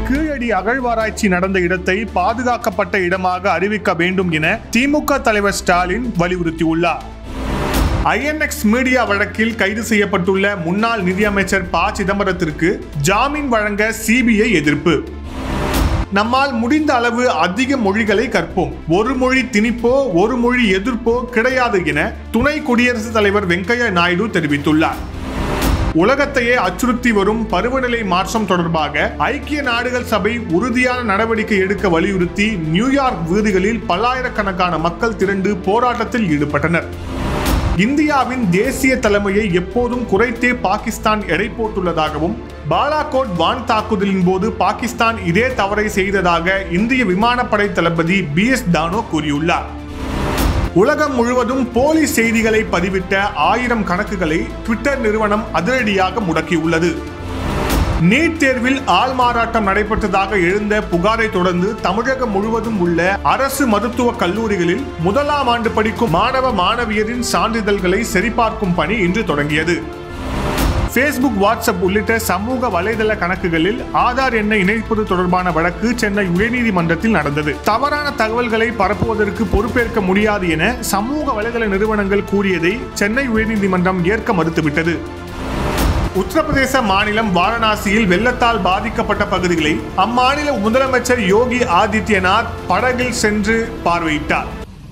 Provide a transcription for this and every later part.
கீழடி அகழ்வாராய்ச்சி நடந்த இடத்தை பாதுகாக்கப்பட்ட இடமாக அறிவிக்க வேண்டும் என திமுக தலைவர் ஸ்டாலின் வலியுறுத்தியுள்ளார் ஐஎன்எக்ஸ் மீடியா வழக்கில் கைது செய்யப்பட்டுள்ள முன்னாள் நிதியமைச்சர் ப சிதம்பரத்திற்கு ஜாமீன் வழங்க சிபிஐ எதிர்ப்பு நம்மால் முடிந்த அளவு அதிக மொழிகளை கற்போம் ஒரு மொழி திணிப்போ ஒரு மொழி எதிர்ப்போ கிடையாது என துணை குடியரசுத் தலைவர் வெங்கையா நாயுடு தெரிவித்துள்ளார் உலகத்தையே அச்சுறுத்தி வரும் பருவநிலை மாற்றம் தொடர்பாக ஐக்கிய நாடுகள் சபை உறுதியான நடவடிக்கை எடுக்க வலியுறுத்தி நியூயார்க் வீதிகளில் பல்லாயிரக்கணக்கான மக்கள் திரண்டு போராட்டத்தில் ஈடுபட்டனர் இந்தியாவின் தேசிய தலைமையை எப்போதும் குறைத்தே பாகிஸ்தான் எடை போட்டுள்ளதாகவும் பாலாகோட் வான் தாக்குதலின் போது பாகிஸ்தான் இதே தவறை செய்ததாக இந்திய விமானப்படை தளபதி பி எஸ் தானோ கூறியுள்ளார் உலகம் முழுவதும் போலி செய்திகளை பதிவிட்ட ஆயிரம் கணக்குகளை ட்விட்டர் நிறுவனம் அதிரடியாக முடக்கியுள்ளது நீட் தேர்வில் ஆள்மாறாட்டம் நடைபெற்றதாக எழுந்த புகாரை தொடர்ந்து தமிழகம் முழுவதும் உள்ள அரசு மருத்துவக் கல்லூரிகளில் முதலாம் ஆண்டு படிக்கும் மாணவ மாணவியரின் சான்றிதழ்களை சரிபார்க்கும் பணி இன்று தொடங்கியது ஃபேஸ்புக் வாட்ஸ்அப் உள்ளிட்ட சமூக வலைதள கணக்குகளில் ஆதார் எண்ணை இணைப்பது தொடர்பான வழக்கு சென்னை உயர்நீதிமன்றத்தில் நடந்தது தவறான தகவல்களை பரப்புவதற்கு பொறுப்பேற்க முடியாது என சமூக வலைதள நிறுவனங்கள் கூறியதை சென்னை உயர்நீதிமன்றம் ஏற்க மறுத்துவிட்டது உத்தரப்பிரதேச மாநிலம் வாரணாசியில் வெள்ளத்தால் பாதிக்கப்பட்ட பகுதிகளை அம்மாநில முதலமைச்சர் யோகி ஆதித்யநாத் படகில் சென்று பார்வையிட்டார்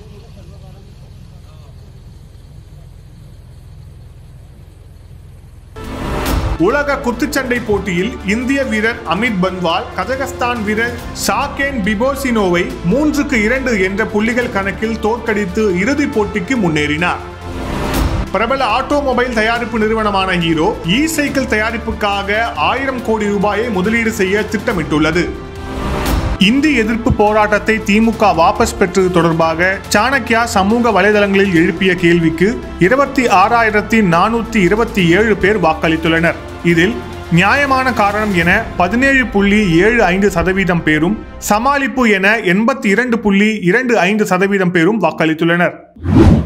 உலக குத்துச்சண்டை போட்டியில் இந்திய வீரர் அமித் பன்வால் கஜகஸ்தான் வீரர் ஷாகேன் பிபோசினோவை மூன்றுக்கு இரண்டு என்ற புள்ளிகள் கணக்கில் தோற்கடித்து இறுதிப் போட்டிக்கு முன்னேறினார் பிரபல ஆட்டோமொபைல் தயாரிப்பு நிறுவனமான ஹீரோ இ சைக்கிள் தயாரிப்புக்காக ஆயிரம் கோடி ரூபாயை முதலீடு செய்ய திட்டமிட்டுள்ளது இந்தி எதிர்ப்பு போராட்டத்தை திமுக வாபஸ் பெற்றது தொடர்பாக சாணக்யா சமூக வலைதளங்களில் எழுப்பிய கேள்விக்கு இருபத்தி ஆறாயிரத்தி நானூத்தி இருபத்தி ஏழு பேர் வாக்களித்துள்ளனர் இதில் நியாயமான காரணம் என பதினேழு புள்ளி ஏழு ஐந்து சதவீதம் பேரும் சமாளிப்பு என எண்பத்தி இரண்டு புள்ளி இரண்டு ஐந்து சதவீதம் பேரும் வாக்களித்துள்ளனர்